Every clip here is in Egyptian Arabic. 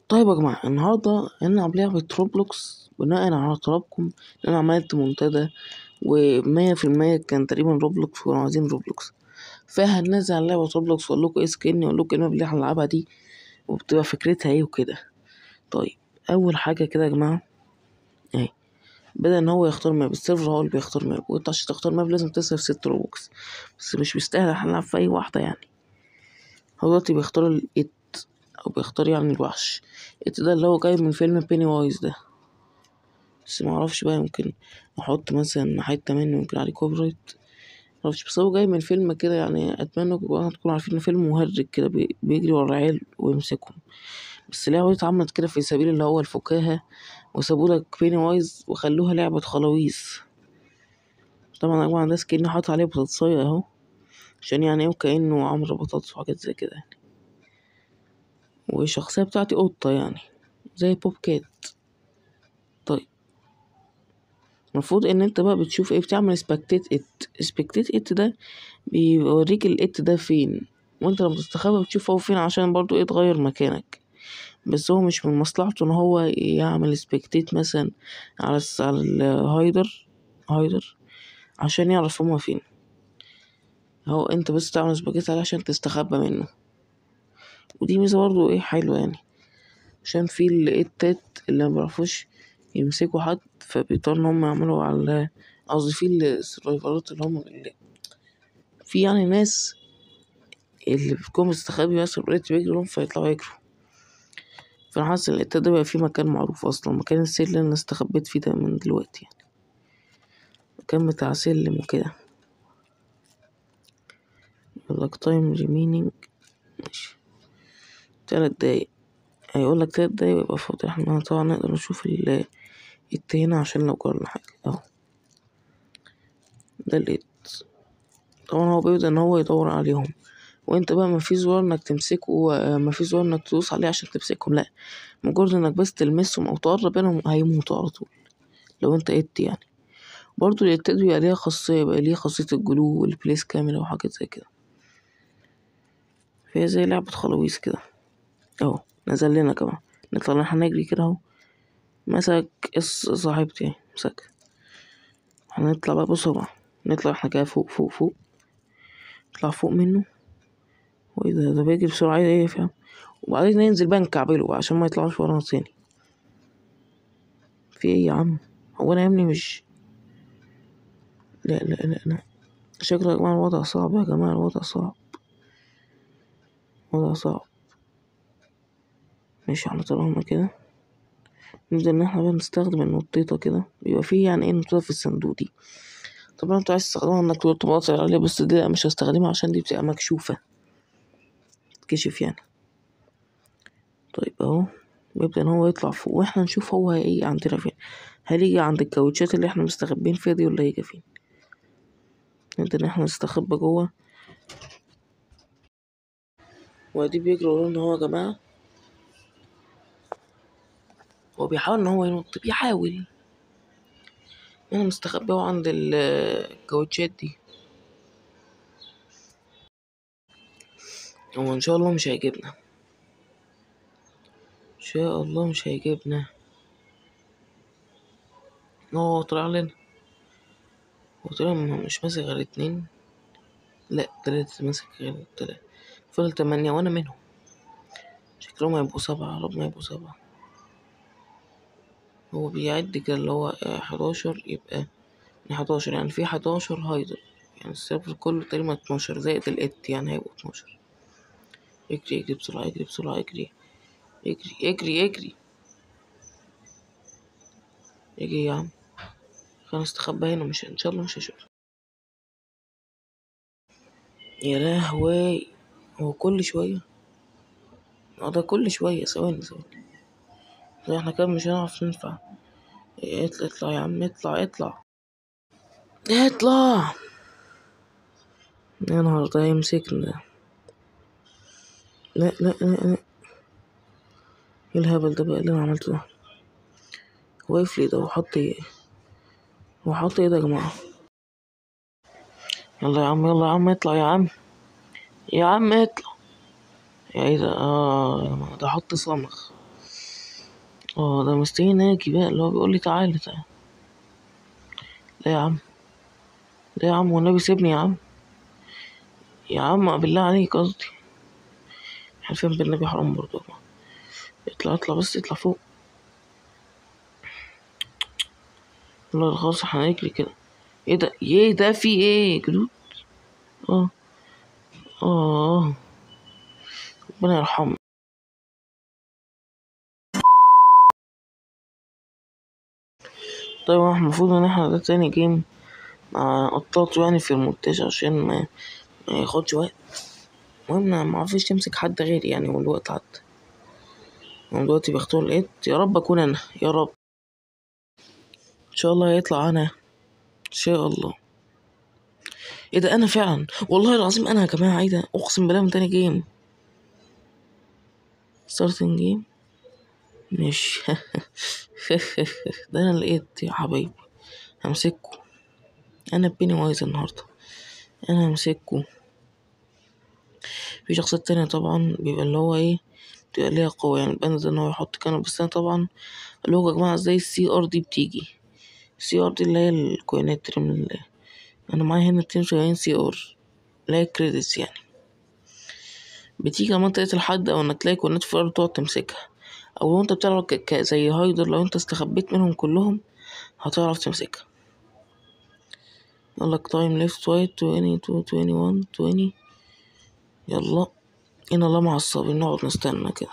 طيب يا جماعة النهاردة هنلعب لعبة روبلوكس بناء على طلبكم أنا عملت منتدى ومية في المية كان تقريبا روبلوكس وكانوا عايزين روبلوكس فهننزل على لعبة روبلوكس وأقولكوا ايه سكني وأقولكوا ايه الماب اللي احنا هنلعبها دي وبتبقى فكرتها ايه وكده طيب أول حاجة كده يا جماعة اهي بدأ إن هو يختار ماب السيرفر هو اللي بيختار ماب وانت عشان تختار ماب لازم تصرف ست روبوكس بس مش مستاهل احنا نلعب في أي واحدة يعني هو دلوقتي بيختار الإت أو بيختار يعني الوحش الإت ده اللي هو جاي من فيلم بيني وايز ده بس معرفش بقى يمكن نحط مثلا حتة منه يمكن عليه كوبي رايت معرفش بس هو جاي من فيلم كده يعني أتمنى تكونوا عارفين إن فيلم مهرج كده بي- بيجري ورا العيال ويمسكهم بس اللعبة دي اتعملت كده في سبيل اللي هو الفكاهة وسابولك بيني وايز وخلوها لعبة خلاويص طبعا يا جماعة ده سكين حاطط عليه بطاطساية اهو عشان يعني ايه وكأنه عمرو بطاطس وحاجات زي كده يعني والشخصية بتاعتي قطة يعني زي بوب كات طيب المفروض ان انت بقى بتشوف ايه بتعمل سبكتيت ات سبكتيت ات ده بيوريك الات ده فين وانت لما تستخبى بتشوف هو فين عشان برضو ايه تغير مكانك بس هو مش من مصلحته ان هو يعمل سبكتيت مثلا على الس- على الهايدر هايدر عشان يعرف هما فين هو انت بس تعمل سبكتيت عليه عشان تستخبى منه ودي ميزة برضو ايه حلوة يعني عشان في الاتات اللي مبيعرفوش يمسكوا حد فبيضطروا ان هم يعملوا على قصدي في السرايفرات اللي هم اللي في يعني ناس اللي بتكون مستخبي مثلا ولقيت بيجروا لهم فيطلعوا يجروا فانا حاسس ان الاتات ده بقى فيه مكان معروف اصلا مكان السر اللي انا استخبيت فيه ده من دلوقتي يعني مكان بتاع سلم وكده يقولك تايم ريمينينج ماشي تلات دقايق هيقولك تلات دقايق يبقى فاضي احنا طبعا نقدر نشوف ال الت هنا عشان لو جرالنا حاجة اهو ده الات طبعا هو بيبدأ ان هو يدور عليهم وانت بقى مفيش زرار انك تمسكه آه، مفيش زرار انك تدوس عليه عشان تمسكهم لا مجرد انك بس تلمسهم او تقرب منهم هيموتوا على طول لو انت ات يعني برضه الاتات بيبقى ليها خاصية بقى ليها خاصية الجلو والبليس كاميرا وحاجات زي كده فهي زي لعبة خلاويص كده اهو نزل لنا كمان نطلع احنا نجري كده اهو مسك الص- صاحبتي اهي مسك هنطلع بقى بسرعة نطلع احنا كده فوق فوق فوق نطلع فوق منه وايه ده ده بيجري بسرعة ايه ايه فاهم وبعدين ننزل بقى نكعبله بقى عشان ما يطلعوش ورانا تاني في ايه يا عم هو انا يا ابني مش لا لا لا لا شكله يا جماعة الوضع صعب يا جماعة الوضع صعب الوضع صعب ماشي احنا طلعنا كده نبدأ إن احنا بقى نستخدم النطيطة كده بيبقى فيه يعني ايه نطيطة في الصندوق دي طبعا انتوا عايز تستخدمها انك تقول تباطل عليها بس دي لأ مش هستخدمها عشان دي بتبقى مكشوفة تتكشف يعني طيب اهو بيبدأ ان هو يطلع فوق واحنا نشوف هو ايه عندنا فين هل يجي عند الكاوتشات اللي احنا مستخبين فيها دي ولا يجي فين نبدأ ان احنا نستخبى جوه وادي بيجري ورانا هو يا جماعة هو بيحاول ان هو ينط بيحاول انا مستخبي هو عند ال- الكاوتشات دي هو ان شاء الله مش هيجيبنا ان شاء الله مش هيجيبنا هو طلع لنا هو طلع م- مش ماسك غير اتنين لا تلاتة ماسك غير تلاتة فضل تمانية وانا منهم شكلهم هيبقوا سبعة يا رب ما يبقوا سبعة هو بيعد كده اللي هو حداشر يبقى من حداشر يعني في حداشر هايدر يعني السيرفر كله تقريبا اتناشر زائد الات يعني هيبقوا اتناشر اجري اجري بسرعة اجري بسرعة اجري اجري اجري اجري اجري يا عم خلينا نستخبى هنا مش ان شاء الله مش هشوف يا لهوي هو كل شوية اه ده كل شوية ثواني ثواني ده احنا كده مش هنعرف ننفع إيه، اطلع اطلع يا عم اطلع اطلع اطلع يا نهار ده يمسكنا لا لا لا لا ايه الهبل ده بقى اللي انا عملته ده واقف لي ده وحط ايه وحط ايه ده يا جماعة يلا يا عم يلا يا عم اطلع يا عم يا عم اطلع يا ايه ده اه يا جماعة ده حط صمغ اه ده مستني اجي بقى اللي هو بيقول لي تعالى تعالى لا يا عم لا يا عم والنبي سيبني يا عم يا عم بالله عليك قصدي حرفيا بالنبي حرام برضه اطلع اطلع بس اطلع فوق والله خلاص احنا هنجري كده ايه ده ايه ده في ايه جدود اه اه ربنا يرحمه طيب احنا المفروض ان احنا ده تاني جيم مع قطاطه يعني في المونتاج عشان ما, ما ياخدش وقت المهم ما عرفش تمسك حد غيري يعني والوقت عدى انا دلوقتي بختار لقيت يا رب اكون انا يا رب ان شاء الله هيطلع انا ان شاء الله ايه ده انا فعلا والله العظيم انا يا جماعه ايه ده اقسم بالله من تاني جيم ستارتنج جيم مش ده انا لقيت يا حبايبي همسككوا انا بيني وايز النهارده انا همسككوا في شخصيات تانية طبعا بيبقى اللي هو ايه بتبقى ليها قوة يعني البند ان هو يحط كنب بس انا طبعا اللي هو يا جماعة ازاي السي ار دي بتيجي السي ار دي اللي هي الكوينات من ال... انا معايا هنا اتنين وسبعين سي ار اللي هي كريدتس يعني بتيجي على منطقة الحد او انك تلاقي كوينات في الارض تقعد تمسكها او لو انت بتلعب ك... ك... زي هايدر لو انت استخبيت منهم كلهم هتعرف تمسكها يلا تايم ليفت رايت تويني تو تويني وان تويني يلا إن الله مع الصابرين نقعد نستنى كده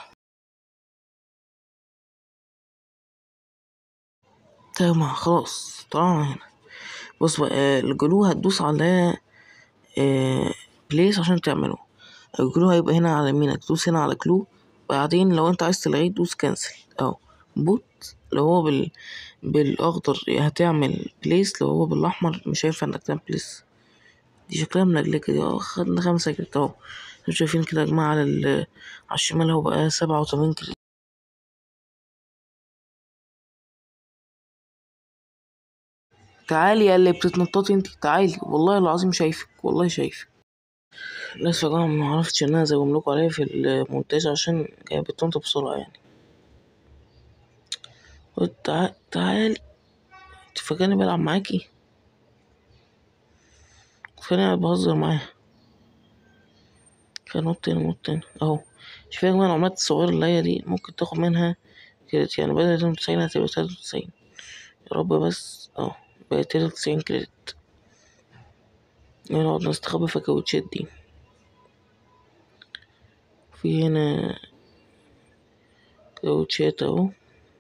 تمام خلاص طلعنا هنا بص بقى الجلو هتدوس على آه بليس عشان تعمله الجلو هيبقى هنا على يمينك تدوس هنا على كلو بعدين لو انت عايز تلغيه تدوس كنسل اهو بوت لو هو بال بالاخضر هتعمل بليس لو هو بالاحمر مش هينفع انك تعمل بليس دي شكلها ملجلكة دي اه خدنا خمسة كريت اهو انتوا شايفين كده يا جماعة على ال على الشمال اهو بقى سبعة وتمانين كريت تعالي يا اللي بتتنططي انتي تعالي والله العظيم شايفك والله شايفك للأسف يا جماعة معرفتش ان انا ازوم لكم عليها في المونتاج عشان هي بتنطط بسرعة يعني قلت تع- تعالي انت فاكراني بلعب معاكي فاكراني قاعد بهزر معاها كان نط هنا نط هنا اهو شوف يا جماعة العملات الصغيرة اللي هي دي ممكن تاخد منها كريدت يعني بدل اتنين وتسعين هتبقى تلاتة وتسعين يا رب بس اهو بقت تلاتة وتسعين كريدت نقعد نستخبى في الكاوتشات دي في هنا كاوتشات اهو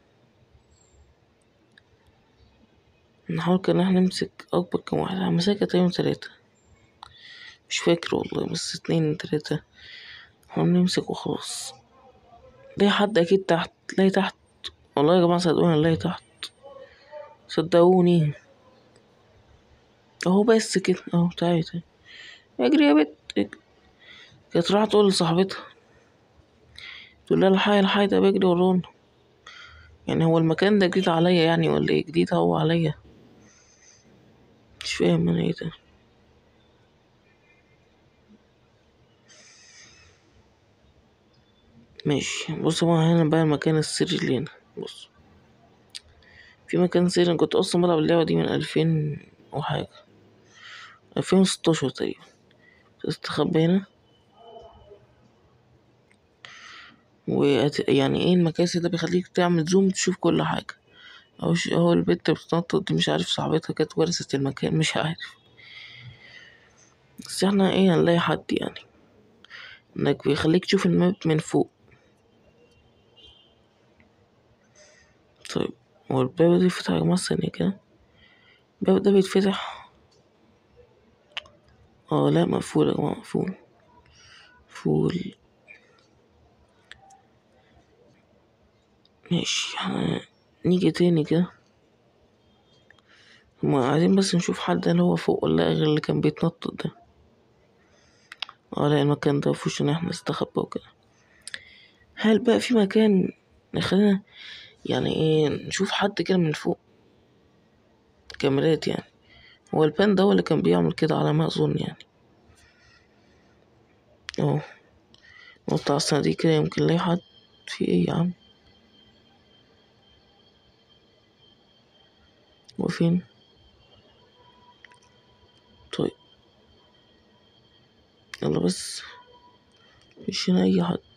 نحاول كان احنا نمسك اكبر كام واحد انا مسكها تقريبا تلاتة مش فاكر والله بس اتنين تلاتة المهم نمسك وخلاص ليه حد اكيد تحت تلاقي تحت والله يا جماعة صدقوني نلاقي تحت صدقوني اهو بس كده اهو تعالي تعالي اجري يا بت اجري كانت رايحة تقول لصاحبتها تقول لها الحقي الحقي ده بيجري ورانا يعني هو المكان ده جديد عليا يعني ولا ايه جديد هو عليا مش فاهم انا ايه ده ماشي بص بقى هنا بقى المكان السري اللي هنا بص في مكان سري انا كنت اصلا بلعب اللعبة دي من الفين وحاجة الفين وستاشر تقريبا تستخبى هنا وأت... يعني ايه المكاسي ده بيخليك تعمل زوم تشوف كل حاجة اهو ش- اهو البت بتتنطط دي مش عارف صاحبتها كانت ورثت المكان مش عارف بس احنا ايه هنلاقي حد يعني انك بيخليك تشوف الماب من فوق طيب هو الباب ده يفتح يا جماعة ثانية كده الباب ده بيتفتح اه لا مقفول يا جماعة مقفول مقفول ماشي احنا نيجي تاني كده هما عايزين بس نشوف حد هل هو فوق ولا لأ غير اللي كان بيتنطط ده اه لا المكان ده مفيهوش ان احنا نستخبى وكده هل بقى في مكان نخلينا يعني ايه نشوف حد كده من فوق كاميرات يعني هو البان ده هو اللي كان بيعمل كده على ما اظن يعني اهو نقطع السنة دي كده يمكن نلاقي حد في ايه يا عم واقفين طيب يلا بس مفيش هنا أي حد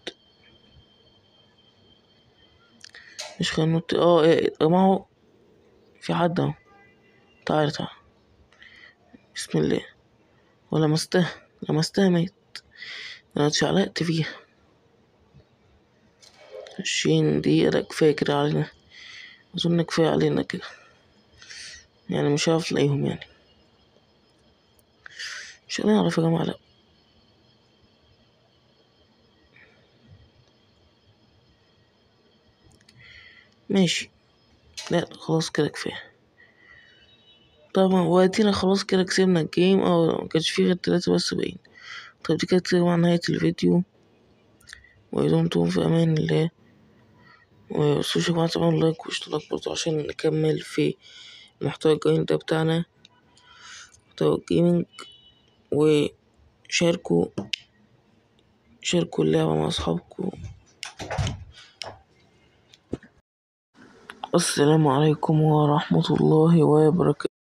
مش خلينا ننط اه ايه يا جماعة في حد اهو تعالى تعالى بسم الله ولمستها لمستها ميت انا اتشعلقت فيها عشرين دقيقة ده كفاية كده علينا أظن كفاية علينا كده يعني مش هعرف نلاقيهم يعني مش هنعرف يا جماعة لأ ماشي لا خلاص كده كفاية طبعا وقتنا خلاص كده كسبنا الجيم اه مكانش فيه غير تلاتة بس باين طب دي كانت يا جماعة نهاية الفيديو ودمتم في أمان الله ومتنسوش يا جماعة تعملوا لايك واشتراك برضه عشان نكمل في محتوى الجيم ده بتاعنا محتوى الجيمنج وشاركوا شاركوا اللعبة مع أصحابكم السلام عليكم ورحمة الله وبركاته